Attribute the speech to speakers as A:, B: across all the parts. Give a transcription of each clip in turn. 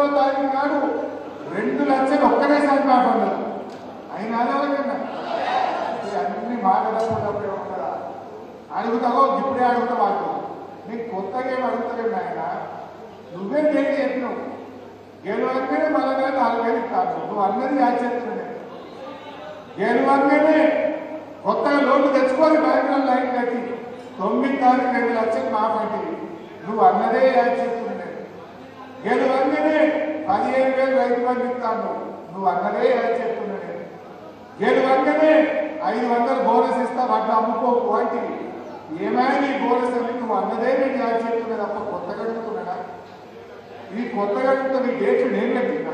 A: తారీఖు నాడు రెండు లక్షలు ఒక్కటేసారి మాట్లాడారు అయినా అడగలకన్నా అన్ని మాట్లాడకపోతే ఉంటుందా అడుగుతావో ఇప్పుడే అడుగుతావు వాళ్ళు నీకు కొత్తగా ఏం అడుగుతలేవు నాయన నువ్వే డేట్ చెప్పినావు గెలవంగానే మళ్ళీ నాలుగు వేలు ఇస్తాను నువ్వు అన్నది ఆశ్చర్యమే గెలవంగానే కొత్తగా లోన్లు తెచ్చుకొని బ్యాంకులో లైన్ కట్టి తొమ్మిది తారీఖు రెండు లక్షలు మాపండి నువ్వు అన్నదే ఆశ్చర్యమే గెలవంగానే పదిహేను వేలు రైతు బంధు ఇస్తాను నువ్వు అన్నదే ఆశ్చర్యమే గెలవంగానే ఐదు వందలు బోనస్ ఇస్తా వాటిని అమ్ముకోకు అంటే ఏమైనా నీ బోనస్ అని నువ్వు అన్నదే నేను ఆశ్చర్యమే తప్ప కొత్తగా అడుగుతున్నాడా ఈ కొత్తగా అడుగుతున్న నీ డేట్లు నేను పెట్టినా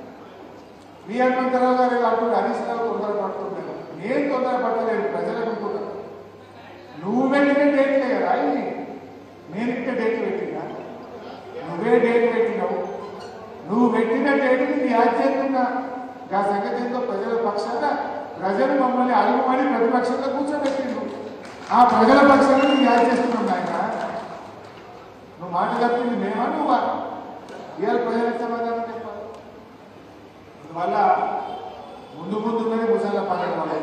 A: మీ హనుమంతరావు గారు ఏదో అంటున్నారు హరీష్ రావు తొందరపడుతున్నాను నేను తొందరపడలేదు ప్రజలు అనుకుంటున్నాను నువ్వు పెట్టిన డేట్లే కదా ఇది నేను ఇంకా డేట్ పెట్టినా నువ్వే డేట్ పెట్టినావు నువ్వు పెట్టిన డేట్ నీ ఆశ్చర్యంగా ఆ సంగతి ఏందో ప్రజల పక్షాన ప్రజలు మమ్మల్ని అడుగుమని ప్రతిపక్షంలో కూర్చోబెట్టిండు ఆ ప్రజల పక్షాన నీ ఆశ్చర్స్తున్నాం ఆయన నువ్వు మాట చెప్పింది మేమా నువ్వా ఇవాళ ప్రజలకు సమాధానం చెప్పాలి అందువల్ల ముందు ముందు ఉన్నది ముసళ్ళ పండుగ వల్ల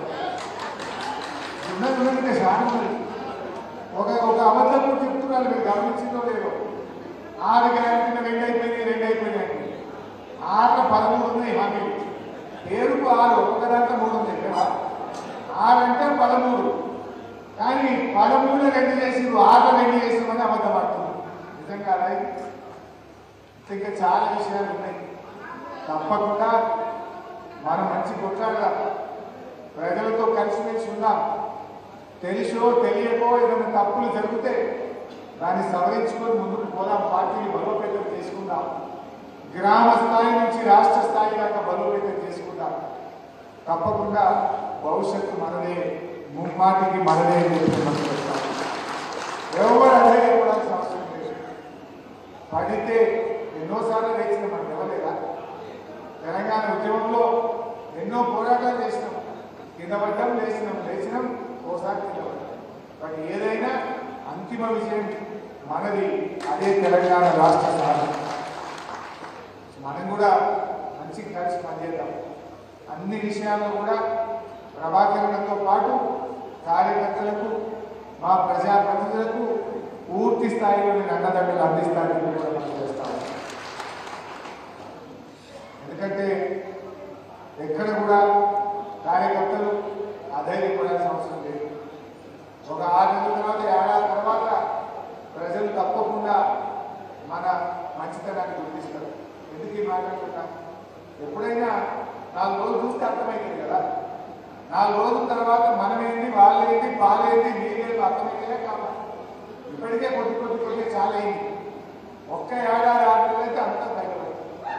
A: ఉన్నది ఉన్నది చాలా ఉన్నది ఒక ఒక అబద్ధం కూడా చెప్తున్నారు మీరు గమనించిందో లేదో ఆరు గ్యారెంటీన రెండు అయిపోయింది రెండు అయిపోయినాయి ఆరులో పదమూడు ఉన్నాయి హామీలు పేరుకు ఆరు ఒక దాంట్లో మూడు ఉన్నాయి కదా ఆరు అంటే పదమూడు కానీ పదమూడు రెండు చేసిండ్రు ఆరు రెండు చేసిండ్రు అబద్ధం పడుతుంది నిజం కాదా ఇది? ఇంకా చాలా విషయాలు ఉన్నాయి తప్పకుండా మనం మంచి కొట్లాడదాం ప్రజలతో కలిసిమెలిసి ఉందాం తెలిసో తెలియకో ఏదైనా తప్పులు జరిగితే దాన్ని సవరించుకొని ముందుకు పోదాం పార్టీని బలోపేతం చేసుకుందాం గ్రామ స్థాయి నుంచి రాష్ట్ర స్థాయి దాకా బలోపేతం చేసుకుందాం తప్పకుండా భవిష్యత్తు మనదే ముమ్మాటికి మనదే అని చెప్పి మనం చెప్తాం. ఎవరు అధైర్యపడాల్సిన అవసరం లేదు పడితే ఎన్నోసార్లు లేచిన మనం ఇవ్వలేదా తెలంగాణ ఉద్యమంలో ఎన్నో పోరాటాలు చేసినాం కింద పడ్డాం లేచినాం లేచినాం ఓసారి కింద పడ్డాం బట్ ఏదైనా అంతిమ విజయం మనది అదే తెలంగాణ రాష్ట్ర సాధన మనం కూడా మంచి కలిసి పనిచేద్దాం అన్ని విషయాల్లో కూడా ప్రభాకరణతో పాటు కార్యకర్తలకు మా ప్రజాప్రతినిధులకు పూర్తి స్థాయిలో నేను అండదండలు అందిస్తానని కూడా మనం చేస్తాను ఎందుకంటే ఎక్కడ కూడా కార్యకర్తలు అధైర్యపడాల్సిన అవసరం లేదు ఒక ఆరు నెలల తర్వాత ఏడాది తర్వాత ప్రజలు తప్పకుండా మన మంచితనాన్ని గుర్తిస్తారు ఎందుకు ఈ మాట్లాడుతున్నా ఎప్పుడైనా నాలుగు రోజులు చూస్తే అర్థమైంది కదా నాలుగు రోజుల తర్వాత మనమేంటి వాళ్ళేంటి పాలేంటి నీళ్ళేంటి అర్థమైతే కావాలి ఇప్పటికే కొద్ది కొద్ది కొద్ది చాలా అయింది ఒక్క ఏడాది ఆరు నెలలు అయితే అంతా బయటపడుతుంది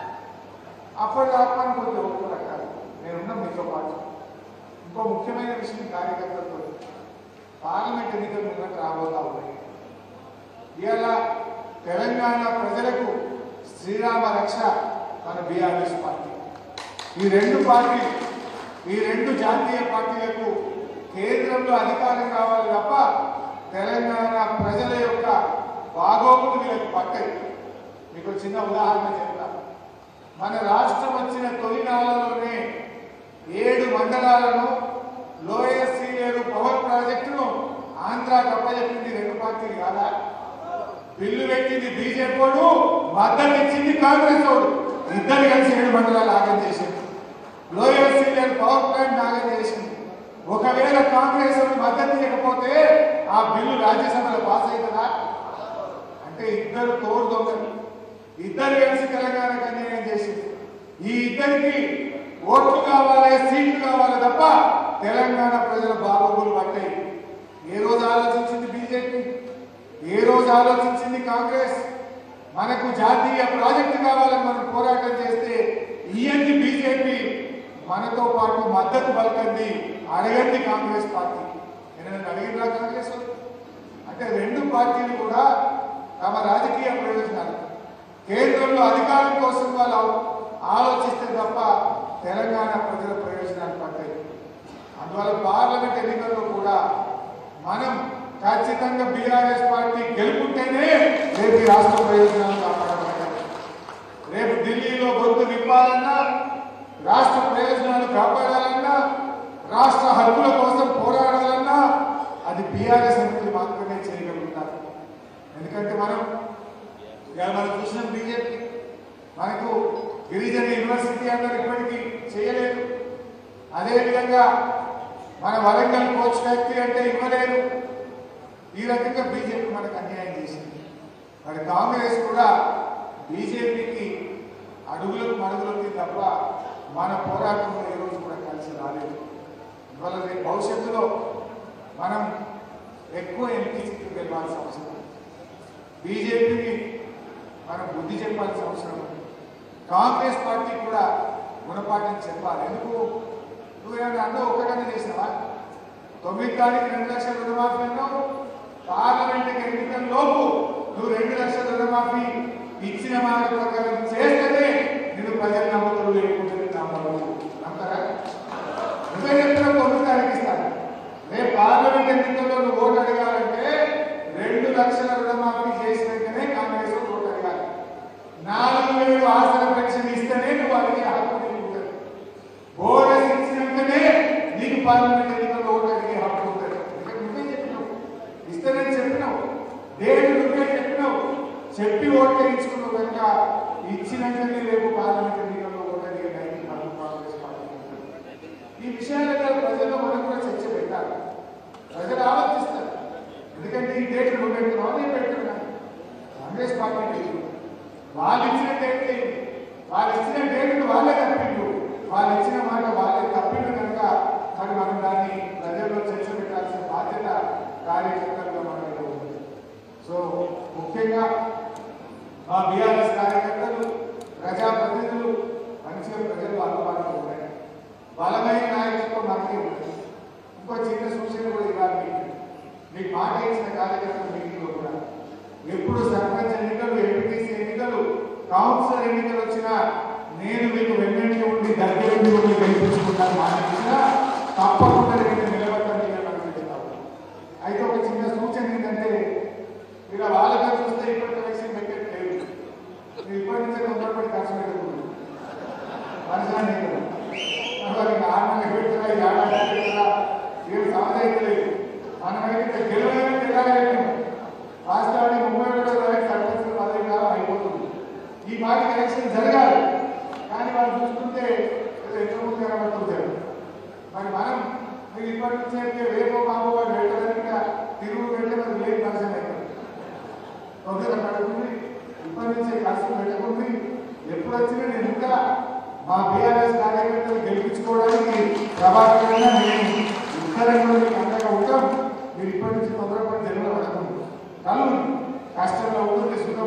A: అప్పటిదాకా కొంచెం ఒక్క రకాలు నేనున్నా మీతో పాటు ఇంకో ముఖ్యమైన విషయం కార్యకర్తలతో పార్లమెంట్ ఎన్నికలు ముందుకు రాబోతా ఉన్నాయి ఇవాళ తెలంగాణ ప్రజలకు శ్రీరామ రక్ష మన బీఆర్ఎస్ పార్టీ ఈ రెండు పార్టీలు ఈ రెండు జాతీయ పార్టీలకు కేంద్రంలో అధికారం కావాలి తప్ప తెలంగాణ ప్రజల యొక్క బాగోగులు వీళ్ళకి పట్టాయి మీకు ఒక చిన్న ఉదాహరణ చెప్తాను మన రాష్ట్రం వచ్చిన తొలినాళ్లలోనే ఏడు మండలాలను లోయర్ సీలేరు పవర్ ప్రాజెక్టును ఆంధ్రాకి అప్పచెప్పింది రెండు పార్టీలు కాదా బిల్లు పెట్టింది బీజేపీ వాడు మద్దతు ఇచ్చింది కాంగ్రెస్ వాడు ఇద్దరు కలిసి ఏడు మండలాలు ఆగం చేసింది లోయర్ సీలేరు పవర్ ప్లాంట్ ఆగం చేసింది ఒకవేళ కాంగ్రెస్ వాడు మద్దతు ఇవ్వకపోతే ఆ బిల్లు రాజ్యసభలో పాస్ అవుతుందా అంటే ఇద్దరు తోడు దొంగలు ఇద్దరు కలిసి తెలంగాణకు అన్యాయం చేసింది ఈ ఇద్దరికి ఓట్లు కావాలి సీట్లు కావాలి తప్ప తెలంగాణ ప్రజల బాగోగులు పట్టాయి ఏ రోజు ఆలోచించింది బీజేపీ ఏ రోజు ఆలోచించింది కాంగ్రెస్ మనకు జాతీయ ప్రాజెక్టు కావాలని మనం పోరాటం చేస్తే ఇయ్యంది బీజేపీ మనతో పాటు మద్దతు పలకంది అడగండి కాంగ్రెస్ పార్టీ నేను అడిగినా కాంగ్రెస్ వాళ్ళు? అంటే రెండు పార్టీలు కూడా తమ రాజకీయ ప్రయోజనాలు కేంద్రంలో అధికారం కోసం వాళ్ళు ఆలోచిస్తే తప్ప తెలంగాణ ప్రజల ప్రయోజనాలు పట్టాయి అందువల్ల పార్లమెంట్ ఎన్నికల్లో కూడా మనం ఖచ్చితంగా బీఆర్ఎస్ పార్టీ గెలుపుంటేనే రేపు ఈ రాష్ట్ర ప్రయోజనాలు కాపాడబడతాయి రేపు ఢిల్లీలో ఇవ్వాలన్నా రాష్ట్ర ప్రయోజనాలు కాపాడాలన్నా రాష్ట్ర హక్కుల కోసం పోరాడాలన్నా అది బీఆర్ఎస్ సమితులు మాత్రమే చేయగలుగుతారు ఎందుకంటే మనం ఇవాళ మనం చూసిన బీజేపీ మనకు గిరిజన యూనివర్సిటీ అన్నారు ఇప్పటికీ చేయలేదు అదేవిధంగా మన వరంగల్ కోచ్ ఫ్యాక్టరీ అంటే ఇవ్వలేదు ఈ రకంగా బీజేపీ మనకు అన్యాయం చేసింది మరి కాంగ్రెస్ కూడా బీజేపీకి అడుగులకు మడుగులకి తప్ప మన పోరాటంలో ఈ రోజు కూడా కలిసి రాలేదు ఇవాళ రేపు భవిష్యత్తులో మనం ఎక్కువ ఎంపీ సీట్లు గెలవాల్సిన అవసరం ఉంది. బీజేపీని మనం బుద్ధి చెప్పాల్సిన అవసరం ఉంది కాంగ్రెస్ పార్టీ కూడా గుణపాఠం చెప్పాలి ఎందుకు నువ్వేమైనా అందరూ ఒక్కటనే చేసినావా తొమ్మిది తారీఖు రెండు లక్షల రుణమాఫీ అన్నావు పార్లమెంట్ ఎన్నికల లోపు నువ్వు రెండు లక్షల రుణమాఫీ ఇచ్చిన మాట ప్రకారం చేస్తేనే నేను ప్రజలు నమ్ముతారు లేకుంటే నమ్మరు నమ్ముతారా నువ్వే చెప్తున్నా తొమ్మిది తారీఖు ఇస్తాను రేపు పార్లమెంట్ ఎన్నికల్లో నువ్వు ఓటు అడగాలంటే రెండు లక్షల రుణమాఫీ చేసినాకనే కాంగ్రెస్ లో ఓటు అడగాలి నాలుగు వేలు ఆసన పెన్షన్ ఇస్తేనే నువ్వు అడిగే హక్కు నీకు ఉంటుంది బోనస్ ఇచ్చినాకనే నీకు పార్లమెంట్ ఎన్నికల్లో ఓటు అడిగే హక్కు ఉంటుంది ఇక్కడ నువ్వే చెప్పినావు ఇస్తేనే చెప్పినావు డేట్ నువ్వే చెప్పినావు చెప్పి ఓటు వేయించుకున్నావు కనుక ఇచ్చినాకనే రేపు పార్లమెంట్ ఎన్నికల్లో ఓటు అడిగే నైతిక హక్కు కాంగ్రెస్ పార్టీ ఈ విషయాలలో ప్రజల్లో మనం కూడా చర్చ పెట్టాలి ప్రజలు ఆలోచిస్తారు ఎందుకంటే ఈ డేట్ నువ్వు పెట్టుకున్నావు నేను పెట్టుకున్నాను కాంగ్రెస్ పార్టీ పెట్టింది వాళ్ళు ఇచ్చిన డేట్ ఏంటి? వాళ్ళు ఇచ్చిన డేట్ వాళ్ళే తప్పిండు వాళ్ళు ఇచ్చిన మాట వాళ్ళే తప్పిండు కనుక మరి మనం దాన్ని ప్రజల్లో చర్చ పెట్టాల్సిన బాధ్యత కార్యకర్తలుగా మన మీద ఉంది సో ముఖ్యంగా మా బీఆర్ఎస్ కార్యకర్తలు ప్రజాప్రతినిధులు మంచిగా ప్రజలు అందుబాటులో ఉన్నాయి బలమైన నాయకత్వం మనకే ఉంటుంది ఇంకో చిన్న సూచన కూడా ఇవ్వాలి మీకు మీకు మాట ఇచ్చిన కార్యకర్తల మీటింగ్లో కూడా ఎప్పుడు సర్పంచ్ ఎన్నికలు ఎంపీటీసీ ఎన్నికలు కౌన్సిలర్ ఎన్నికలు వచ్చినా నేను మీకు వెన్నంటి ఉండి దగ్గర ఉండి ఉండి గెలిపించుకుంటాను మాట ఇచ్చినా తప్పకుండా నేను నిలబడతాను నేను అనుకుంటున్నాను అయితే ఒక చిన్న సూచన ఏంటంటే ఇక వాళ్ళగా చూస్తే ఇప్పటికే ఎలక్షన్ పెట్టలేదు మీరు ఇప్పటి నుంచే తొందరపడి ఖర్చు పెట్టకూడదు పరిశ్రమ మరి నార్మల్ పెడుతున్నా ఏడాది పెడుతున్నా ఏం సమస్య అయితే లేదు మనమైతే గెలవలేని గెలవలేము రాష్ట్రానికి ముప్పై ఒకటో తారీఖు సర్పంచ్ పదవి కాలం అయిపోతుంది ఈ పార్టీ ఎలక్షన్ జరగాలి కానీ వాళ్ళు చూస్తుంటే ఏదో ఎంతో ముందు కనబడుతుంటారు మరి మనం మీరు ఇప్పటి నుంచి అయితే రేపో మాపో వాడు పెట్టడానికి తిరుగు పెడితే మరి లేని పరిశ్రమ అవుతుంది తొందర పడుతుంది ఇప్పటి నుంచే కష్టం పెట్టుకుంది ఎప్పుడు వచ్చినా నేను ఇంకా మా బీఆర్ఎస్ కార్యకర్తలు గెలిపించుకోవడానికి ప్రభాకరంగా నేను ఇద్దరం కూడా మీకు అండగా ఉంటాం మీరు ఇప్పటి నుంచి తొందరపడి జన్మలో పడకండి కలు కష్టంలో ఉంటుంది సుఖ